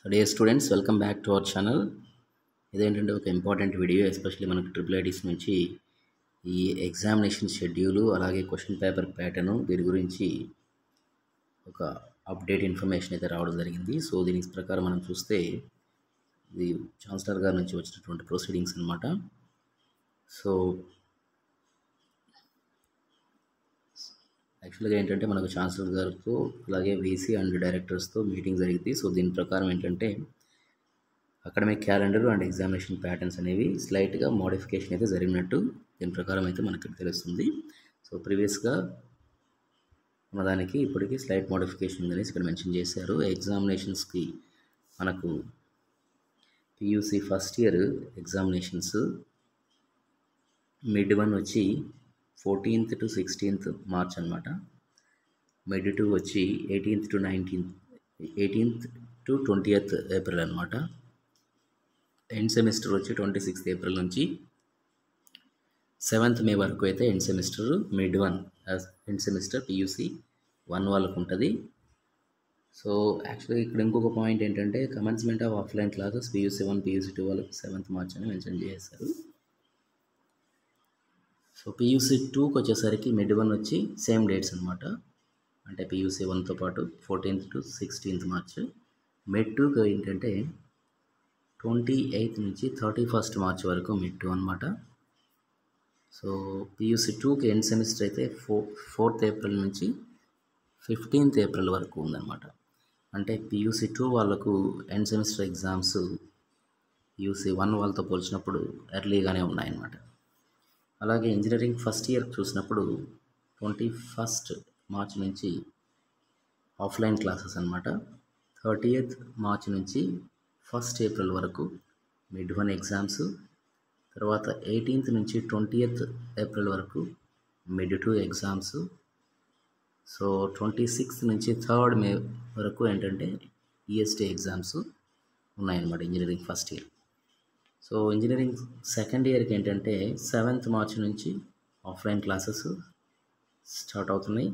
so dear students welcome back to our channel ఇదేంటంటే ఒక important video especially మనకు triple ITs నుంచి ఈ ఎగ్జామినేషన్ షెడ్యూలు అలాగే క్వశ్చన్ పేపర్ ప్యాటర్ను దీని గురించి ఒక అప్డేట్ ఇన్ఫర్మేషన్ అయితే రావడం జరిగింది సో దీని ప్రకారం మనం చూస్తే ఇది ఛాన్సలర్ గారి నుంచి వచ్చినటువంటి ప్రొసీడింగ్స్ అనమాట సో యాక్చువల్గా ఏంటంటే మనకు ఛాన్సలర్ గారితో అలాగే వీసీ అండ్ డైరెక్టర్స్తో మీటింగ్ జరిగింది సో దీని ప్రకారం ఏంటంటే academic calendar and examination patterns అనేవి స్లైట్గా మోడిఫికేషన్ అయితే జరిగినట్టు దీని ప్రకారం అయితే మనకి తెలుస్తుంది సో ప్రీవియస్గా ఉన్నదానికి ఇప్పటికీ స్లైట్ మోడిఫికేషన్ అనేసి ఇక్కడ మెన్షన్ చేశారు ఎగ్జామినేషన్స్కి మనకు PUC first year examinations mid one వచ్చి ఫోర్టీన్త్ టు సిక్స్టీన్త్ మార్చ్ అనమాట మిడ్ టూ వచ్చి eighteenth to nineteenth eighteenth to twentieth April అనమాట ఎండ్ సెమిస్టర్ వచ్చి ట్వంటీ సిక్స్త్ ఏప్రిల్ నుంచి సెవెంత్ మే వరకు అయితే end semester mid one end semester PUC one వాళ్ళకు ఉంటుంది సో యాక్చువల్గా ఇక్కడ ఇంకొక పాయింట్ ఏంటంటే commencement of offline classes PUC one PUC two వాళ్ళకి సెవెంత్ మార్చ్ అని మెన్షన్ చేశారు సో పియూసీ టూకి వచ్చేసరికి మిడ్ వన్ వచ్చి సేమ్ డేట్స్ అనమాట అంటే పియూసీ వన్తో పాటు fourteenth to sixteenth March mid టూకి ఏంటంటే ట్వంటీ ఎయిత్ నుంచి థర్టీ ఫస్ట్ మార్చ్ వరకు మిడ్ టూ అనమాట సో పియూసీ టూకి ఎండ్ సెమిస్టర్ అయితే ఫో ఫోర్త్ ఏప్రిల్ నుంచి ఫిఫ్టీన్త్ ఏప్రిల్ వరకు ఉందన్నమాట అంటే పియూసీ టూ వాళ్ళకు end semester exams PUC one వాళ్ళతో పోల్చినప్పుడు ఎర్లీగానే ఉన్నాయన్నమాట అలాగే ఇంజనీరింగ్ ఫస్ట్ ఇయర్ చూసినప్పుడు ట్వంటీ ఫస్ట్ మార్చ్ నుంచి ఆఫ్లైన్ క్లాసెస్ అనమాట థర్టీ ఎయిత్ మార్చ్ నుంచి ఫస్ట్ ఏప్రిల్ వరకు మిడ్ వన్ ఎగ్జామ్స్ తర్వాత ఎయిటీన్త్ నుంచి ట్వంటీయత్ ఏప్రిల్ వరకు mid two exams so twenty sixth నుంచి థర్డ్ మే వరకు ఏంటంటే ఈఎస్టీ ఎగ్జామ్స్ ఉన్నాయన్నమాట engineering first year so engineering second ఇయర్కి ఏంటంటే సెవెంత్ మార్చ్ నుంచి ఆఫ్లైన్ క్లాసెస్ స్టార్ట్ అవుతున్నాయి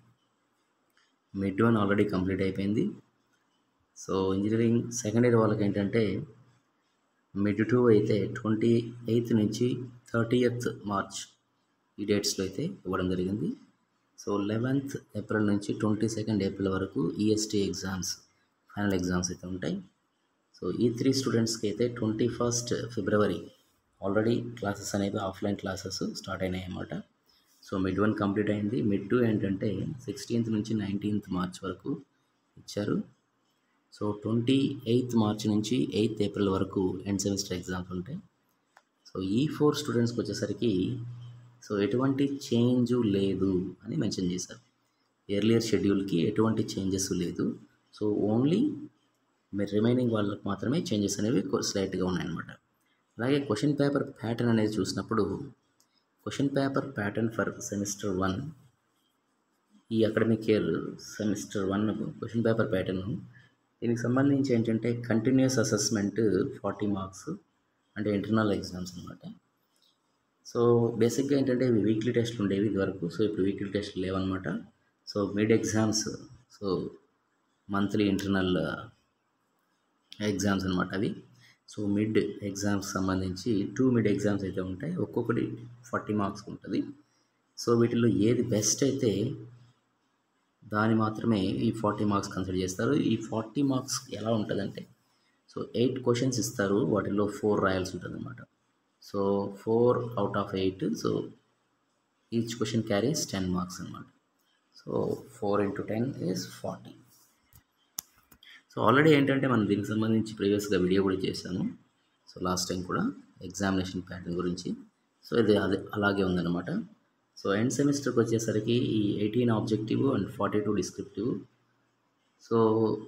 మిడ్ వన్ ఆల్రెడీ కంప్లీట్ అయిపోయింది సో ఇంజనీరింగ్ సెకండ్ ఇయర్ వాళ్ళకి ఏంటంటే మిడ్ టూ అయితే ట్వంటీ ఎయిత్ నుంచి థర్టీయత్ మార్చ్ ఈ డేట్స్లో అయితే ఇవ్వడం జరిగింది సో లెవెన్త్ ఏప్రిల్ నుంచి ట్వంటీ సెకండ్ ఏప్రిల్ వరకు ఈఎస్టీ ఎగ్జామ్స్ ఫైనల్ ఎగ్జామ్స్ అయితే ఉంటాయి సో ఈ త్రీ స్టూడెంట్స్కి అయితే twenty first February already classes అనేవి ఆఫ్లైన్ క్లాసెస్ స్టార్ట్ అయినాయి అన్నమాట సో మిడ్ వన్ కంప్లీట్ అయింది మిడ్ టూ ఏంటంటే సిక్స్టీన్త్ నుంచి నైన్టీన్త్ మార్చ్ వరకు ఇచ్చారు సో ట్వంటీ ఎయిత్ మార్చ్ నుంచి ఎయిత్ ఏప్రిల్ వరకు ఎండ్ సెమిస్టర్ ఎగ్జామ్స్ ఉంటాయి సో ఈ ఫోర్ స్టూడెంట్స్కి వచ్చేసరికి సో ఎటువంటి చేంజ్ లేదు అని మెన్షన్ చేశారు ఎర్లియర్ షెడ్యూల్కి ఎటువంటి చేంజెస్ లేదు సో ఓన్లీ మీరు రిమైనింగ్ వాళ్ళకి మాత్రమే చేంజెస్ అనేవి స్లైట్గా ఉన్నాయన్నమాట అలాగే క్వశ్చన్ పేపర్ ప్యాటర్న్ అనేది చూసినప్పుడు question paper pattern for semester one ఈ academic year semester one question paper pattern దీనికి సంబంధించి ఏంటంటే కంటిన్యూస్ అసెస్మెంట్ ఫార్టీ మార్క్స్ అంటే ఇంటర్నల్ ఎగ్జామ్స్ అనమాట సో బేసిక్గా ఏంటంటే ఇవి వీక్లీ టెస్ట్లు ఉండేవి ఇది వరకు సో ఇప్పుడు వీక్లీ టెస్ట్లు లేవన్నమాట so mid exams so monthly internal exams అనమాట అవి సో మిడ్ ఎగ్జామ్స్ సంబంధించి టూ మిడ్ ఎగ్జామ్స్ అయితే ఉంటాయి ఒక్కొక్కటి ఫార్టీ మార్క్స్ ఉంటుంది సో వీటిలో ఏది బెస్ట్ అయితే దాని మాత్రమే ఈ ఫార్టీ మార్క్స్ కన్సిడర్ చేస్తారు ఈ ఫార్టీ మార్క్స్ ఎలా ఉంటుందంటే సో ఎయిట్ క్వశ్చన్స్ ఇస్తారు వాటిలో ఫోర్ రాయాల్సి ఉంటుంది అనమాట so four out of eight so each question carries ten marks అనమాట so four into ten is forty so already ఏంటంటే మనం దీనికి సంబంధించి ప్రీవియస్గా వీడియో కూడా చేశాను సో లాస్ట్ టైం కూడా ఎగ్జామినేషన్ ప్యాటర్న్ గురించి సో ఇది అది అలాగే ఉందన్నమాట సో ఎండ్ సెమిస్టర్కి వచ్చేసరికి ఈ eighteen objective and forty two descriptive so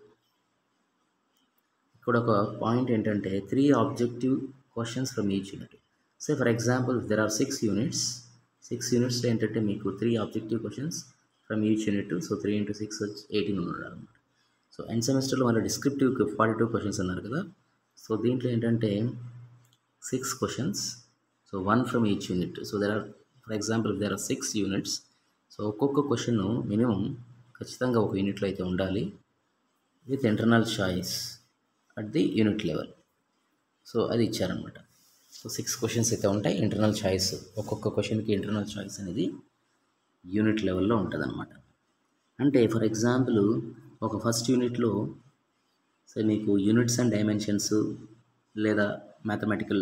ఇక్కడ ఒక పాయింట్ ఏంటంటే three objective questions from each unit so for example there are six units six యూనిట్స్లో ఏంటంటే మీకు three objective questions from each unit so three into six వచ్చి eighteen ఉన్నాడు అనమాట so end సెమిస్టర్లో మళ్ళీ డిస్క్రిప్టివ్ ఫార్టీ టూ క్వశ్చన్స్ అన్నారు కదా సో దీంట్లో ఏంటంటే six questions so one from each unit so there are for example there are six units so ఒక్కొక్క క్వశ్చన్ మినిమం ఖచ్చితంగా ఒక యూనిట్లో అయితే ఉండాలి with internal choice at the unit level so అది ఇచ్చారనమాట సో సిక్స్ క్వశ్చన్స్ అయితే ఉంటాయి ఇంటర్నల్ చాయిస్ ఒక్కొక్క క్వశ్చన్కి ఇంటర్నల్ చాయిస్ అనేది యూనిట్ లెవెల్లో ఉంటుందన్నమాట అంటే ఫర్ ఎగ్జాంపుల్ ఒక ఫస్ట్ యూనిట్లో సో మీకు యూనిట్స్ అండ్ డైమెన్షన్స్ లేదా మ్యాథమెటికల్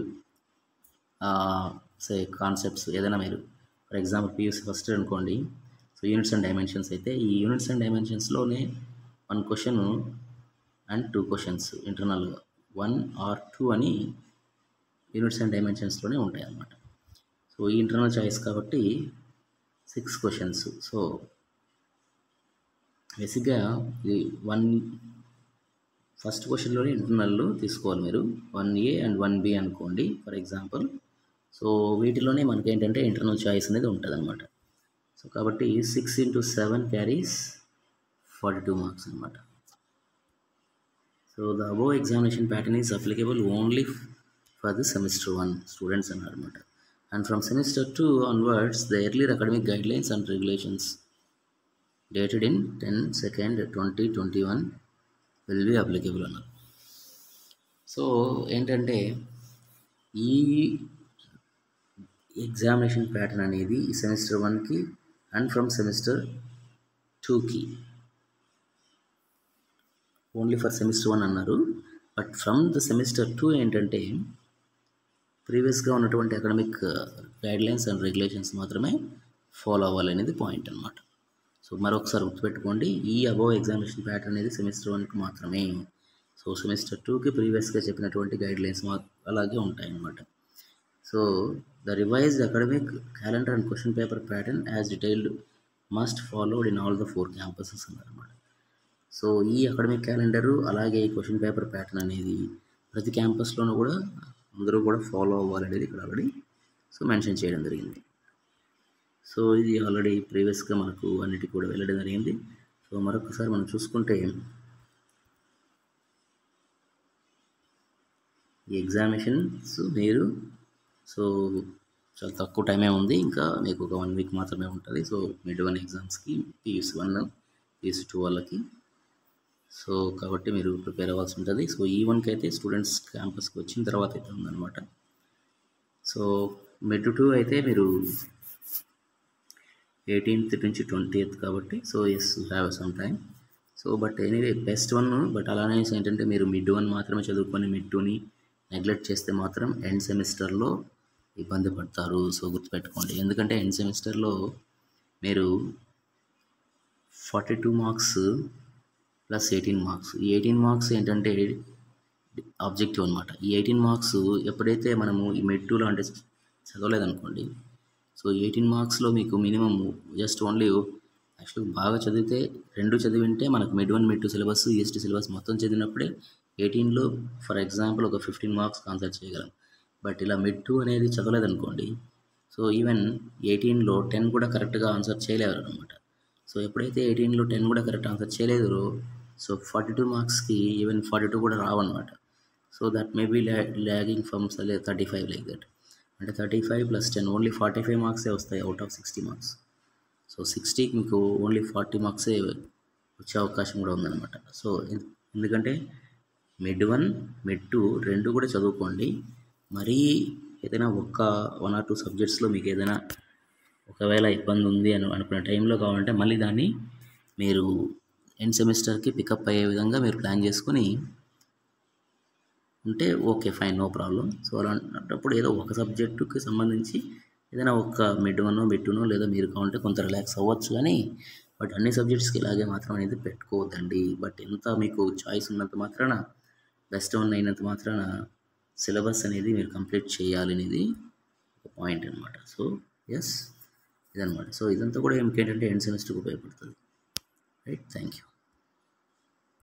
సే కాన్సెప్ట్స్ ఏదైనా మీరు ఫర్ ఎగ్జాంపుల్ పియూసీ ఫస్ట్ అనుకోండి సో యూనిట్స్ అండ్ డైమెన్షన్స్ అయితే ఈ యూనిట్స్ అండ్ డైమెన్షన్స్లోనే one question and two questions ఇంటర్నల్గా వన్ ఆర్ టూ అని యూనిట్స్ అండ్ డైమెన్షన్స్లోనే ఉంటాయి అన్నమాట సో ఈ ఇంటర్నల్ చాయిస్ కాబట్టి సిక్స్ క్వశ్చన్స్ సో బేసిక్గా ఇది వన్ ఫస్ట్ క్వశ్చన్లోనే ఇంటర్నల్ తీసుకోవాలి మీరు one A and one B అనుకోండి ఫర్ ఎగ్జాంపుల్ సో వీటిలోనే మనకి ఏంటంటే ఇంటర్నల్ చాయిస్ అనేది ఉంటుంది అనమాట సో కాబట్టి six into seven carries forty two marks అనమాట so the above examination pattern is applicable only for the semester one students అన్నారనమాట and from semester two onwards the earlier academic guidelines and regulations dated in ten second twenty twenty one will be applicable అన్నారు so ఏంటంటే ఈ examination pattern అనేది ఈ semester వన్కి and from semester టూకి only for semester one అన్నారు but from the semester two ఏంటంటే ప్రీవియస్గా ఉన్నటువంటి అకాడమిక్ గైడ్లైన్స్ అండ్ రెగ్యులేషన్స్ మాత్రమే ఫాలో అవ్వాలనేది పాయింట్ అనమాట సో మరొకసారి గుర్తుపెట్టుకోండి ఈ అబోవ్ ఎగ్జామినేషన్ ప్యాటర్న్ అనేది సెమిస్టర్ వన్కి మాత్రమే సో సెమిస్టర్ టూకి ప్రీవియస్గా చెప్పినటువంటి గైడ్లైన్స్ మా అలాగే ఉంటాయి అన్నమాట so the revised academic calendar and question paper pattern as detailed must followed in all the four campuses అన్నారన్నమాట సో ఈ అకాడమిక్ క్యాలెండరు అలాగే ఈ క్వశ్చన్ పేపర్ ప్యాటర్న్ అనేది ప్రతి క్యాంపస్లోనూ కూడా అందరూ కూడా ఫాలో అవ్వాలనేది ఇక్కడ ఆల్రెడీ సో మెన్షన్ చేయడం జరిగింది సో ఇది ఆల్రెడీ ప్రీవియస్గా మనకు అన్నిటికీ కూడా వెళ్ళడం జరిగింది సో మరొకసారి మనం చూసుకుంటే ఈ ఎగ్జామినేషన్స్ మీరు సో చాలా తక్కువ టైమే ఉంది ఇంకా మీకు ఒక వన్ వీక్ మాత్రమే ఉంటుంది సో మిడ్ వన్ ఎగ్జామ్స్కి పీయూసీ వన్ పీయూసీ టూ వాళ్ళకి సో కాబట్టి మీరు ప్రిపేర్ అవ్వాల్సి ఉంటుంది సో ఈ వన్కి అయితే స్టూడెంట్స్ క్యాంపస్కి వచ్చిన తర్వాత అయితే ఉందన్నమాట సో మిడ్ టూ అయితే మీరు ఎయిటీన్త్ నుంచి ట్వంటీ ఎయిత్ కాబట్టి so yes have some time so but anyway best one but అలానే ఏంటంటే మీరు మిడ్ వన్ మాత్రమే చదువుకొని మిడ్ టూని నెగ్లెక్ట్ చేస్తే మాత్రం ఎండ్ సెమిస్టర్లో ఇబ్బంది పడతారు సో గుర్తుపెట్టుకోండి ఎందుకంటే ఎండ్ సెమిస్టర్లో మీరు forty two marks plus eighteen marks ఈ ఎయిటీన్ మార్క్స్ ఏంటంటే ఆబ్జెక్టివ్ అనమాట ఈ ఎయిటీన్ మార్క్స్ ఎప్పుడైతే మనము ఈ మిడ్ టూలో అంటే చదవలేదనుకోండి సో ఎయిటీన్ మార్క్స్లో మీకు మినిమం జస్ట్ ఓన్లీ యాక్చువల్గా బాగా చదివితే రెండు చదివింటే మనకు mid one mid two syllabus EST syllabus మొత్తం చదివినప్పుడే ఎయిటీన్లో ఫర్ ఎగ్జాంపుల్ ఒక ఫిఫ్టీన్ మార్క్స్ ఆన్సర్ చేయగలం బట్ ఇలా మిడ్ టూ అనేది చదవలేదనుకోండి సో ఈవెన్ ఎయిటీన్లో టెన్ కూడా కరెక్ట్గా ఆన్సర్ చేయలేరు అనమాట సో ఎప్పుడైతే ఎయిటీన్లో టెన్ కూడా కరెక్ట్ ఆన్సర్ చేయలేదో సో ఫార్టీ టూ మార్క్స్కి ఈవెన్ ఫార్టీ టూ కూడా రావన్నమాట so that may be lagging from thirty five like that అంటే thirty five plus ten only forty five మార్క్సే వస్తాయి out of sixty marks so సిక్స్టీకి మీకు ఓన్లీ ఫార్టీ మార్క్సే వచ్చే అవకాశం కూడా ఉందన్నమాట సో ఎన్- ఎందుకంటే మిడ్ వన్ మిడ్ టూ రెండు కూడా చదువుకోండి మరీ ఏదైనా ఒక్క వన్ ఆర్ టూ సబ్జెక్ట్స్లో మీకు ఏదైనా ఒకవేళ ఇబ్బంది ఉంది అని అనుకునే టైంలో కావాలంటే మళ్ళీ దాన్ని మీరు ఎండ్ సెమిస్టర్కి పికప్ అయ్యే విధంగా మీరు ప్లాన్ చేసుకొని ఉంటే okay fine no problem so అలాంటప్పుడు ఏదో ఒక సబ్జెక్టుకి సంబంధించి ఏదైనా ఒక మిడ్ వన్ మిడ్ టూనో లేదా మీరు కావాలంటే కొంత రిలాక్స్ అవ్వచ్చు కానీ బట్ అన్ని సబ్జెక్ట్స్కి ఇలాగే మాత్రం అనేది పెట్టుకోవద్దండి బట్ ఎంత మీకు చాయిస్ ఉన్నంత మాత్రాన బెస్ట్ వన్ అయినంత మాత్రాన సిలబస్ అనేది మీరు కంప్లీట్ చేయాలి అనేది ఒక పాయింట్ అనమాట సో ఎస్ ఇదనమాట సో ఇదంతా కూడా ఏంటంటే ఎండ్ సెమిస్టర్కి ఉపయోగపడుతుంది రైట్ థ్యాంక్ యూ